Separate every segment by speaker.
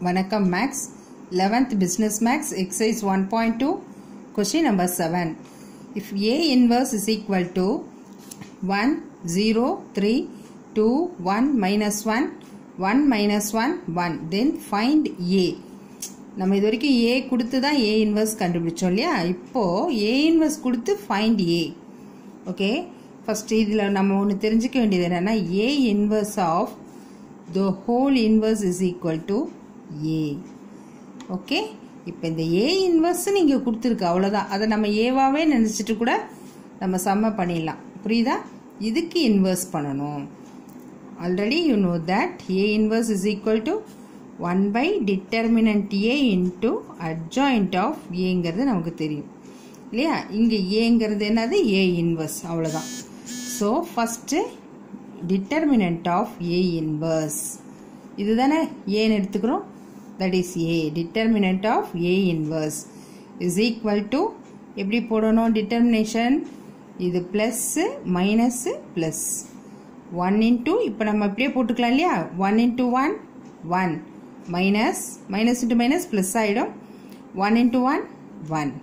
Speaker 1: வணக்கம் maths eleventh business maths exercise one point two question number seven if A inverse is equal to one zero three two one minus one one minus one one then find A நம்ம இது வரைக்கும் ஏ கொடுத்து தான் A inverse கண்டுபிடிச்சோம் இல்லையா இப்போது A inverse கொடுத்து find A okay first இதில் நம்ம ஒன்று தெரிஞ்சுக்க வேண்டியது என்னென்னா A inverse of the whole inverse is equal to A okay இப்போ இந்த ஏ இன்வர்ஸ் நீங்கள் கொடுத்துருக்கு அவ்வளோதான் அதை நம்ம ஏவாவே நினச்சிட்டு கூட நம்ம சம்ம பண்ணிடலாம் புரியுதா இதுக்கு இன்வர்ஸ் பண்ணணும் already you know that A inverse is equal to one by determinant A into adjoint of ஏங்கிறது நமக்கு தெரியும் இல்லையா இங்கே ஏங்கிறது என்னது ஏ இன்வர்ஸ் அவ்வளோதான் so first determinant of A inverse இதுதானே ஏன்னு எடுத்துக்கிறோம் that is A determinant of A inverse is equal to எப்படி போடணும் டிட்டர்மினேஷன் இது plus minus plus one into இப்போ நம்ம இப்படியே போட்டுக்கலாம் இல்லையா one into one one minus minus into minus plus ஆகிடும் one into one one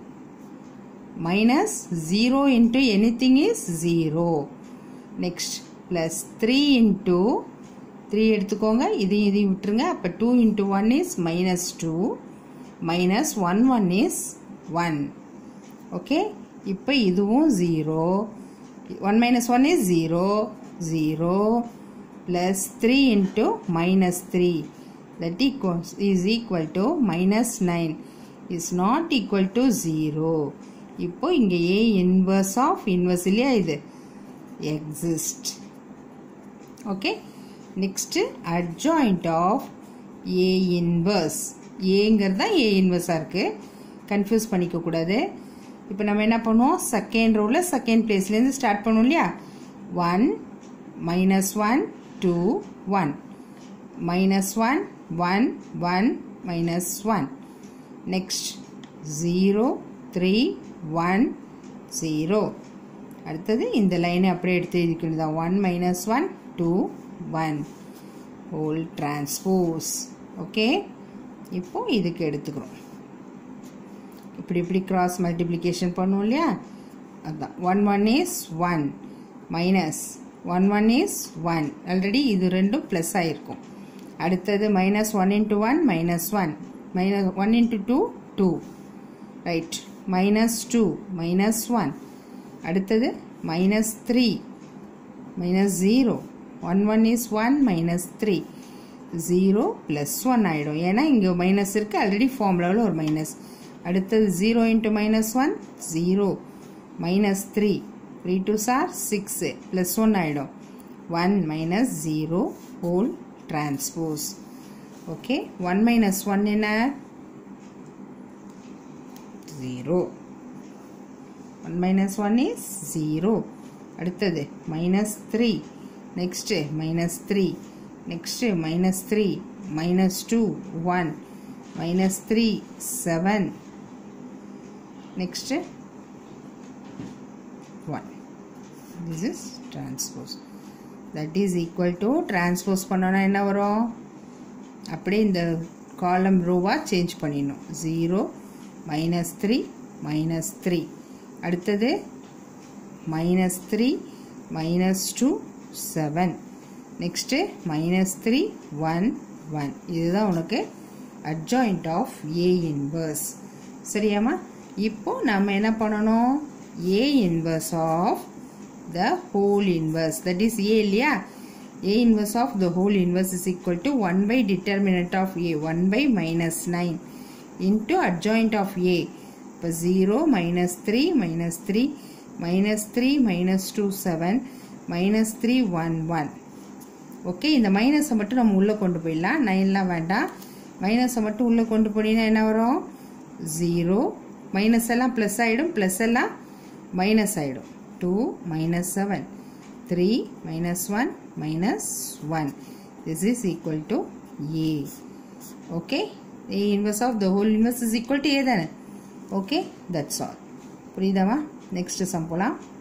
Speaker 1: minus 0 into anything is 0 next plus 3 into 3 எடுத்துக்கோங்க இதையும் இதையும் விட்டுருங்க அப்போ 2 into 1 is minus 2 minus 1 1 is 1 okay இப்போ இதுவும் 0 1 minus 1 is 0 0 plus 3 into minus 3 that equals, is equal to minus 9 is not equal to 0 இப்போ இங்கே ஏ inverse of inverse இல்லையா இது exist okay next adjoint of A inverse ஏங்கிறது தான் ஏ இன்வர்ஸாக இருக்குது confuse பண்ணிக்கக்கூடாது இப்போ நம்ம என்ன பண்ணுவோம் செகண்ட் ரோவில் செகண்ட் பிளேஸ்லேருந்து ஸ்டார்ட் பண்ணுவோம் இல்லையா one minus one two one minus one one one minus one next zero three one zero அடுத்தது இந்த லைனை அப்படியே எடுத்து எழுதிக்கணும் தான் one minus one two one whole transpose okay இப்போ இதுக்கு எடுத்துக்கிறோம் இப்படி இப்படி கிராஸ் மல்டிப்ளிகேஷன் பண்ணுவோம் இல்லையா அதுதான் one one is one minus one one is one already இது ரெண்டும் ப்ளஸ் ஆகிருக்கும் அடுத்தது minus one into one minus one minus one into two two right minus two minus one அடுத்தது minus three minus zero one one is one minus three zero plus one ஆகிடும் ஏன்னா இங்கே minus இருக்குது already ஃபார்முலாவில் ஒரு minus அடுத்தது zero into minus one zero minus three three two sir six plus one ஆகிடும் one minus zero whole transpose okay one minus one என்ன zero one minus one is zero அடுத்தது minus three next minus three next minus three minus two one minus three seven next one this is transpose that is equal to transpose பண்ணோன்னா என்ன வரும் அப்படியே இந்த column ரோவாக change பண்ணிடணும் zero minus three minus three அடுத்தது minus three minus two seven next minus three one one இதுதான் உனக்கு அட்ஜாயிண்ட் ஆஃப் ஏ இன்வர்ஸ் சரியாம்மா இப்போ நம்ம என்ன பண்ணணும் A inverse of the whole inverse that is A இல்லையா a inverse of the whole inverse is equal to 1 by determinant of a 1 by minus 9 into adjoint of a இப்போ 0 minus 3 minus 3 minus 3 minus 2 7 minus 3 1 1 okay இந்த மைனஸை மட்டும் நம்ம உள்ளே கொண்டு போயிடலாம் நைன்லாம் வேண்டாம் மைனஸை மட்டும் உள்ளே கொண்டு போனீங்கன்னா என்ன வரும் ஜீரோ மைனஸ் எல்லாம் ப்ளஸ் ஆகிடும் ப்ளஸ் எல்லாம் மைனஸ் ஆகிடும் two minus seven 3 minus 1 minus 1 this is equal to a okay a inverse of the whole inverse is equal to a தானே okay that's all புரியுதாமா நெக்ஸ்ட் சம் போலாம்